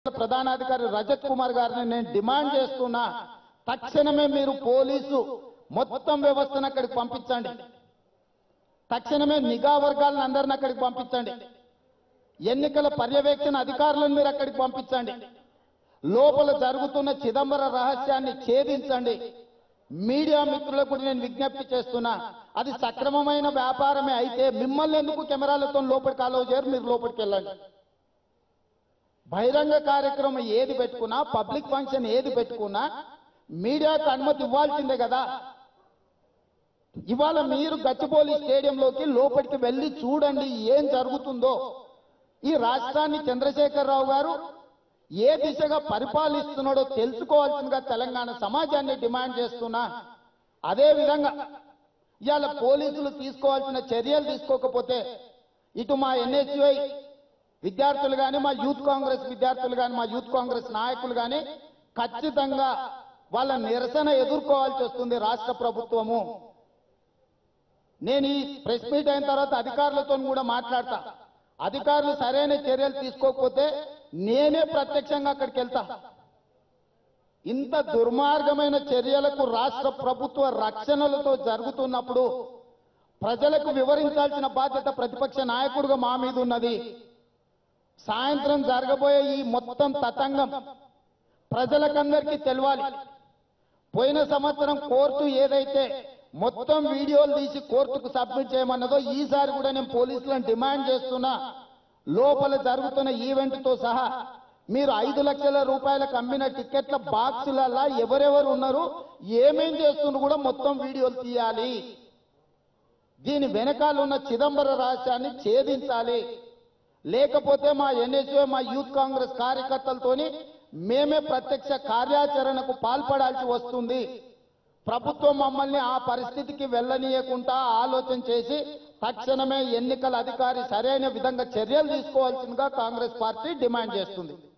ప్రధానాధికారి రజత్ కుమార్ గారిని నేను డిమాండ్ చేస్తున్నా తక్షణమే మీరు పోలీసు మొత్తం వ్యవస్థను అక్కడికి పంపించండి తక్షణమే నిఘా వర్గాలను అందరిని అక్కడికి పంపించండి ఎన్నికల పర్యవేక్షణ అధికారులను మీరు అక్కడికి పంపించండి లోపల జరుగుతున్న చిదంబర రహస్యాన్ని ఛేదించండి మీడియా మిత్రులకు కూడా నేను విజ్ఞప్తి చేస్తున్నా అది సక్రమమైన వ్యాపారమే అయితే మిమ్మల్ని ఎందుకు కెమెరాలతో లోపలికి అలవ్ చేయరు మీరు లోపలికి వెళ్ళండి బహిరంగ కార్యక్రమం ఏది పెట్టుకున్నా పబ్లిక్ ఫంక్షన్ ఏది పెట్టుకున్నా మీడియాకు అనుమతి ఇవ్వాల్సిందే కదా ఇవాళ మీరు గచ్చిబౌలి స్టేడియంలోకి లోపలికి వెళ్ళి చూడండి ఏం జరుగుతుందో ఈ రాష్ట్రాన్ని చంద్రశేఖరరావు గారు ఏ దిశగా పరిపాలిస్తున్నాడో తెలుసుకోవాల్సిందిగా తెలంగాణ సమాజాన్ని డిమాండ్ చేస్తున్నా అదే విధంగా ఇవాళ పోలీసులు తీసుకోవాల్సిన చర్యలు తీసుకోకపోతే ఇటు మా ఎన్ఎస్యుఐ విద్యార్థులు కానీ మా యూత్ కాంగ్రెస్ విద్యార్థులు కానీ మా యూత్ కాంగ్రెస్ నాయకులు కానీ ఖచ్చితంగా వాళ్ళ నిరసన ఎదుర్కోవాల్సి వస్తుంది రాష్ట్ర ప్రభుత్వము నేను ఈ ప్రెస్ మీట్ అయిన తర్వాత అధికారులతో కూడా మాట్లాడతా అధికారులు సరైన చర్యలు తీసుకోకపోతే నేనే ప్రత్యక్షంగా అక్కడికి వెళ్తా ఇంత దుర్మార్గమైన చర్యలకు రాష్ట్ర ప్రభుత్వ రక్షణలతో జరుగుతున్నప్పుడు ప్రజలకు వివరించాల్సిన బాధ్యత ప్రతిపక్ష నాయకుడిగా మా మీద ఉన్నది సాయంత్రం జరగబోయే ఈ మొత్తం తతంగం ప్రజలకందరికీ తెలవాలి పోయిన సంవత్సరం కోర్టు ఏదైతే మొత్తం వీడియోలు తీసి కోర్టుకు సబ్మిట్ చేయమన్నదో ఈసారి కూడా నేను పోలీసులను డిమాండ్ చేస్తున్నా లోపల జరుగుతున్న ఈవెంట్తో సహా మీరు ఐదు లక్షల రూపాయలకు అమ్మిన టికెట్ల బాక్సులలా ఎవరెవరు ఉన్నారు ఏమేం చేస్తున్నారు కూడా మొత్తం వీడియోలు తీయాలి దీని వెనకాల ఉన్న చిదంబర రహస్యాన్ని ఛేదించాలి లేకపోతే మా ఎన్ఎస్ఏ మా యూత్ కాంగ్రెస్ కార్యకర్తలతోని మేమే ప్రత్యక్ష కార్యాచరణకు పాల్పడాల్సి వస్తుంది ప్రభుత్వం మమ్మల్ని ఆ పరిస్థితికి వెళ్ళనీయకుండా ఆలోచన చేసి తక్షణమే ఎన్నికల అధికారి సరైన విధంగా చర్యలు తీసుకోవాల్సిందిగా కాంగ్రెస్ పార్టీ డిమాండ్ చేస్తుంది